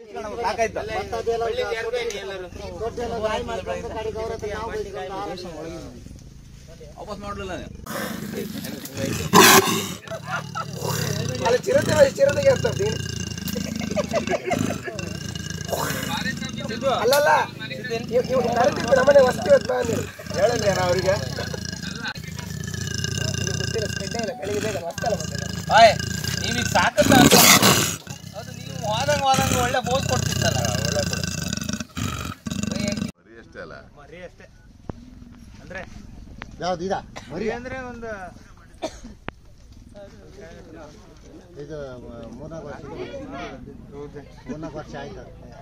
ಸಾಕಾಯ್ತು ವಾಪಸ್ ಮಾಡಲಿಲ್ಲ ಅಲ್ಲಿ ಚಿರತೆ ಚಿರತೆಗೆ ಇರ್ತದೆ ಅಲ್ಲಲ್ಲ ಇವ್- ಇವ್ ಕರೆದಿದ್ದು ನಮ್ಮನೆ ವಸ್ತಿ ಹೊತ್ತು ಬಾ ಅಂದಿರು. ಹೇಳಿಲ್ಲ ಅವರಿಗೆ ನಿಮ್ಗೆ ಗೊತ್ತಿಲ್ಲ ಸ್ಪ್ರೆಡ್ ಇಲ್ಲ ಬೆಳಿಗ್ಗೆ ಬೇಗ ಮಕ್ಕಳ ಮತ್ತೆ ಆಯ್ ನೀವೀಗ ಸಾಕತ್ತ ಅದು ನೀವು ಹೋದಂಗ ಹೋದಂಗ ಒಳ್ಳೆ ಬೋಸ್ ಕೊಡ್ತಿತ್ತಲ್ಲ ಒಳ್ಳೆ ಅಷ್ಟೇ ಅಲ್ಲ ಮರಿ ಅಷ್ಟೇ ಅಂದ್ರೆ ಯಾವ್ದು ಇದ ಮರಿ ಅಂದ್ರೆ ಒಂದು ಇದು ಮೂರ್ನಾಲ್ಕು ವರ್ಷ ಮೂರ್ನಾಲ್ಕು ವರ್ಷ ಆಯ್ತು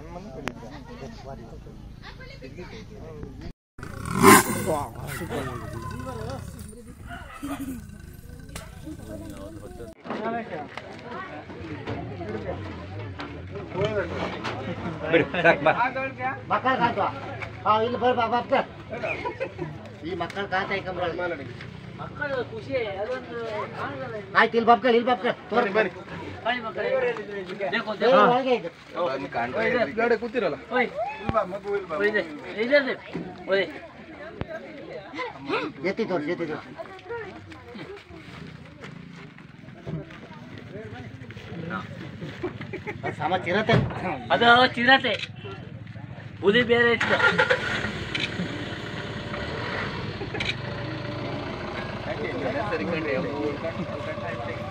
ಮಕ್ಕಳ ಕಾಂತ ಹಾ ಇಲ್ಲಿ ಬರ್ ಬಾ ಬಾಪ್ತ ಈ ಮಕ್ಕಳ ಕಾಂತ ಮಕ್ಕಳು ಖುಷಿ ಅದೊಂದು ಆಯ್ತು ಇಲ್ಲಿ ಬಾಪ್ಕ ಇಲ್ಲಿ ಬಾಪ್ಕ ತೋರಿ ಬನ್ನಿ ಕಾಳಿ ಮಕ್ಕಳು ಬೇಕು ಅಂತ ಒಳಗೆ ಇದೆ ಕೂತಿರಲ್ಲ ಓಯ್ ಓಯ್ ಇದೆ ಇದೆ ಇದೆ. ಓಯ್ ಎತ್ತಿ ತೋರಿಸಿ ಎತ್ತಿ ತೋರಿಸಿ ಸಮ ಚಿರತೆ ಅದು ಚಿರತೆ ಹುಲಿ ಬೇರೆ ಇತ್ತು ಸರಿ ಕಂಡ್ರಿ